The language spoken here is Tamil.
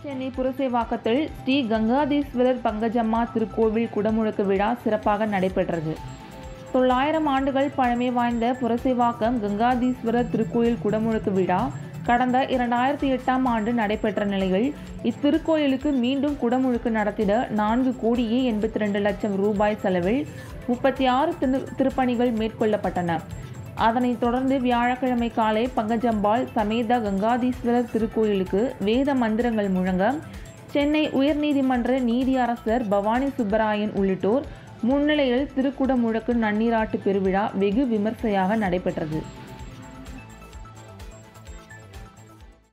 சென்னை புரசேவாக்கத்தில் ஸ்ரீ கங்காதீஸ்வரர் பங்கஜம்மா திருக்கோவில் குடமுழுக்கு விழா சிறப்பாக நடைபெற்றது தொள்ளாயிரம் ஆண்டுகள் பழமை வாய்ந்த புரசேவாக்கம் கங்காதீஸ்வரர் திருக்கோயில் குடமுழுக்கு விழா கடந்த இரண்டாயிரத்தி எட்டாம் ஆண்டு நடைபெற்ற நிலையில் இத்திருக்கோயிலுக்கு மீண்டும் குடமுழுக்கு நடத்திட நான்கு கோடியே எண்பத்தி ரெண்டு லட்சம் ரூபாய் செலவில் முப்பத்தி ஆறு திரு திருப்பணிகள் மேற்கொள்ளப்பட்டன அதனைத் தொடர்ந்து வியாழக்கிழமை காலை பங்கஜம்பாள் சமேத கங்காதீஸ்வரர் திருக்கோயிலுக்கு வேத மந்திரங்கள் முழங்க சென்னை உயர்நீதிமன்ற நீதியரசர் பவானி சுப்பராயன் உள்ளிட்டோர் முன்னிலையில் திருக்குடமுழக்கு நன்னீராட்டு பெருவிழா வெகு விமர்சையாக நடைபெற்றது